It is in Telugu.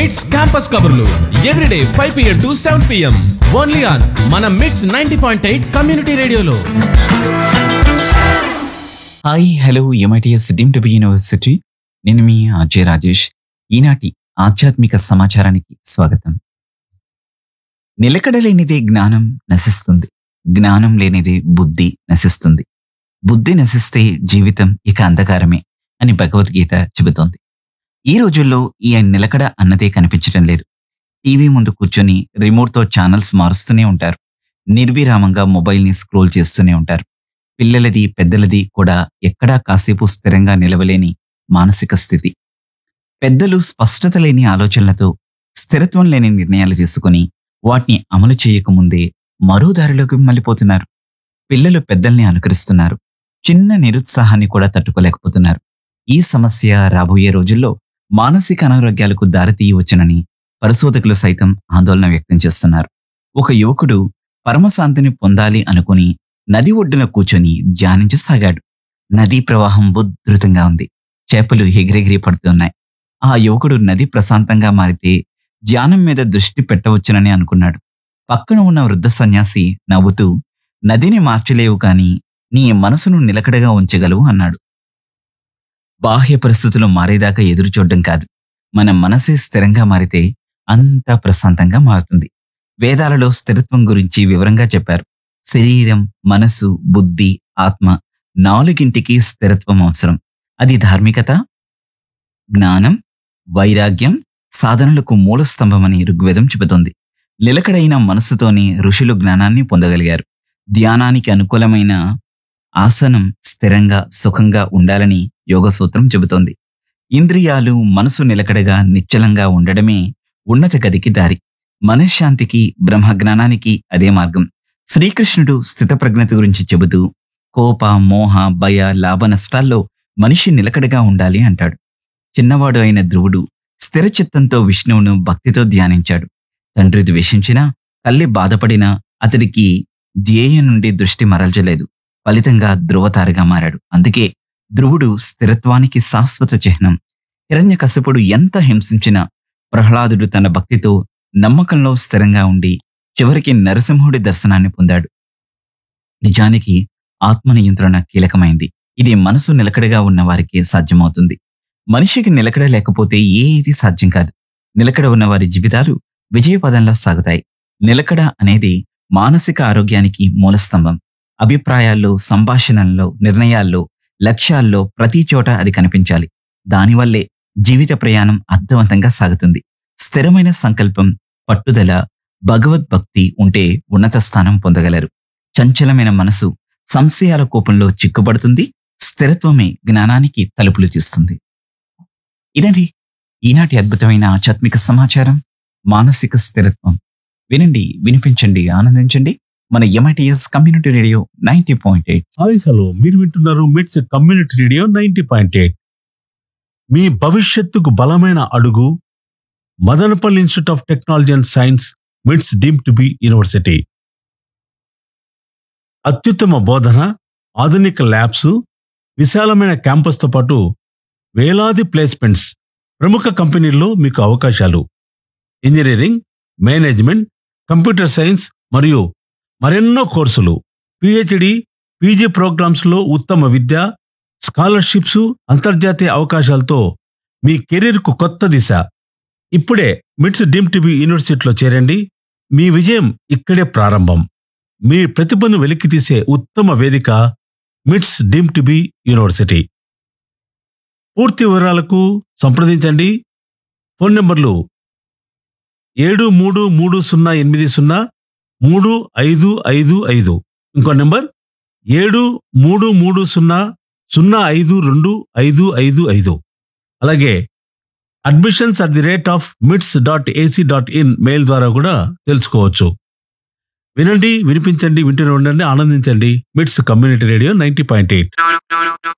మిట్స్ క్యాంపస్ కబుర్లు everyday five PM to seven PM only on మన MITS ninety point eight community రేడియోలో hi hello MITS deem to be university నేను మీ అజయ్ రాజేష్ ఈనాటి ఆధ్యాత్మిక సమాచారానికి స్వాగతం నిలకడలేనిదే జ్ఞానం నశిస్తుంది జ్ఞానం లేనిదే బుద్ధి నశిస్తుంది బుద్ధి నశిస్తే జీవితం ఇక అంధకారమే అని భగవద్గీత చెబుతోంది ఈ రోజుల్లో ఈ నిలకడ అన్నదే కనిపించడం లేదు టీవీ ముందు కూర్చొని రిమోట్తో ఛానల్స్ మారుస్తూనే ఉంటారు నిర్విరామంగా మొబైల్ని స్క్రోల్ చేస్తూనే ఉంటారు పిల్లలది పెద్దలది కూడా ఎక్కడా కాసేపు స్థిరంగా నిలవలేని మానసిక స్థితి పెద్దలు స్పష్టత లేని ఆలోచనలతో స్థిరత్వం లేని నిర్ణయాలు తీసుకుని వాటిని అమలు చేయకముందే మరో దారిలోకి మళ్ళీపోతున్నారు పిల్లలు పెద్దల్ని అనుకరిస్తున్నారు చిన్న నిరుత్సాహాన్ని కూడా తట్టుకోలేకపోతున్నారు ఈ సమస్య రాబోయే రోజుల్లో మానసిక అనారోగ్యాలకు దారితీయవచ్చునని పరిశోధకులు సైతం ఆందోళన వ్యక్తం చేస్తున్నారు ఒక యువకుడు పరమశాంతిని పొందాలి అనుకుని నది ఒడ్డున కూర్చొని ధ్యానించసాగాడు నదీ ప్రవాహం ఉధృతంగా ఉంది చేపలు ఎగిరెగిరి పడుతున్నాయి ఆ యువకుడు నది ప్రశాంతంగా మారితే ధ్యానం మీద దృష్టి పెట్టవచ్చునని అనుకున్నాడు పక్కన ఉన్న వృద్ధ సన్యాసి నవ్వుతూ నదిని మార్చలేవు కాని నీ మనసును నిలకడగా ఉంచగలవు అన్నాడు బాహ్య పరిస్థితులు మారేదాకా ఎదురు చూడడం కాదు మన మనసే స్థిరంగా మారితే అంతా ప్రశాంతంగా మారుతుంది వేదాలలో స్థిరత్వం గురించి వివరంగా చెప్పారు శరీరం మనసు బుద్ధి ఆత్మ నాలుగింటికి స్థిరత్వం అవసరం అది ధార్మికత జ్ఞానం వైరాగ్యం సాధనలకు మూల స్తంభమని ఋగ్వేదం చెబుతోంది నిలకడైన మనసుతోనే ఋషులు జ్ఞానాన్ని పొందగలిగారు ధ్యానానికి అనుకూలమైన ఆసనం స్థిరంగా సుఖంగా ఉండాలని యోగ సూత్రం చెబుతోంది ఇంద్రియాలు మనసు నిలకడగా నిశ్చలంగా ఉండడమే ఉన్నత గదికి దారి మనశ్శాంతికి బ్రహ్మజ్ఞానానికి అదే మార్గం శ్రీకృష్ణుడు స్థితప్రజ్ఞత గురించి చెబుతూ కోప మోహ భయ లాభ నష్టాల్లో మనిషి నిలకడగా ఉండాలి అంటాడు చిన్నవాడు అయిన ధ్రువుడు స్థిర చిత్తంతో విష్ణువును భక్తితో ధ్యానించాడు తండ్రి ద్వేషించినా తల్లి బాధపడినా అతడికి ధ్యేయం నుండి దృష్టి మరల్చలేదు ఫలితంగా ధ్రువతారగా మారాడు అందుకే ధ్రువుడు స్థిరత్వానికి శాశ్వత చిహ్నం హిరణ్యకశపుడు ఎంత హింసించినా ప్రహ్లాదుడు తన భక్తితో నమ్మకంలో స్థిరంగా ఉండి చివరికి నరసింహుడి దర్శనాన్ని పొందాడు నిజానికి ఆత్మ నియంత్రణ కీలకమైంది ఇది మనసు నిలకడగా ఉన్న వారికి సాధ్యమవుతుంది మనిషికి నిలకడ లేకపోతే ఏది సాధ్యం కాదు నిలకడ ఉన్న వారి జీవితాలు విజయపదంలో సాగుతాయి నిలకడ అనేది మానసిక ఆరోగ్యానికి మూలస్తంభం అభిప్రాయాల్లో సంభాషణల్లో నిర్ణయాల్లో లక్ష్యాల్లో ప్రతి చోట అది కనిపించాలి దానివల్లే జీవిత ప్రయాణం అర్థవంతంగా సాగుతుంది స్థిరమైన సంకల్పం పట్టుదల భగవద్భక్తి ఉంటే ఉన్నత స్థానం పొందగలరు చంచలమైన మనసు సంశయాల కోపంలో చిక్కుపడుతుంది స్థిరత్వమే జ్ఞానానికి తలుపులు తీస్తుంది ఇదండి ఈనాటి అద్భుతమైన ఆధ్యాత్మిక సమాచారం మానసిక స్థిరత్వం వినండి వినిపించండి ఆనందించండి మన MITS community radio ninety point eight hi hello మీరు వింటున్నారు MITS community radio ninety point eight మీ భవిష్యత్తుకు బలమైన అడుగు Madanapalle institute of technology and science MITS deem to be university అత్యుత్తమ బోధన ఆధునిక ల్యాబ్స్ విశాలమైన క్యాంపస్తో పాటు వేలాది ప్లేస్మెంట్స్ ప్రముఖ కంపెనీల్లో మీకు అవకాశాలు ఇంజనీరింగ్ మేనేజ్మెంట్ కంప్యూటర్ సైన్స్ మరియు మరెన్నో కోర్సులు పిహెచ్డి పీజీ ప్రోగ్రామ్స్లో ఉత్తమ విద్య స్కాలర్షిప్స్ అంతర్జాతీయ అవకాశాలతో మీ కెరీర్కు కొత్త దిశ ఇప్పుడే మిట్స్ డీమ్ టీబీ యూనివర్సిటీలో చేరండి మీ విజయం ఇక్కడే ప్రారంభం మీ ప్రతిభను వెలికితీసే ఉత్తమ వేదిక మిట్స్ డీమ్ టీబీ యూనివర్సిటీ పూర్తి వివరాలకు సంప్రదించండి ఫోన్ నంబర్లు ఏడు మూడు మూడు సున్నా ఎనిమిది సున్నా మూడు ఐదు ఐదు ఐదు ఇంకో నెంబర్ ఏడు మూడు మూడు సున్నా సున్నా ఐదు రెండు ఐదు ఐదు ఐదు అలాగే admissions at the rate of MITS dot AC dot in mail ద్వారా కూడా తెలుసుకోవచ్చు వినండి వినిపించండి వింటూనే ఉండండి ఆనందించండి MITS community radio ninety point eight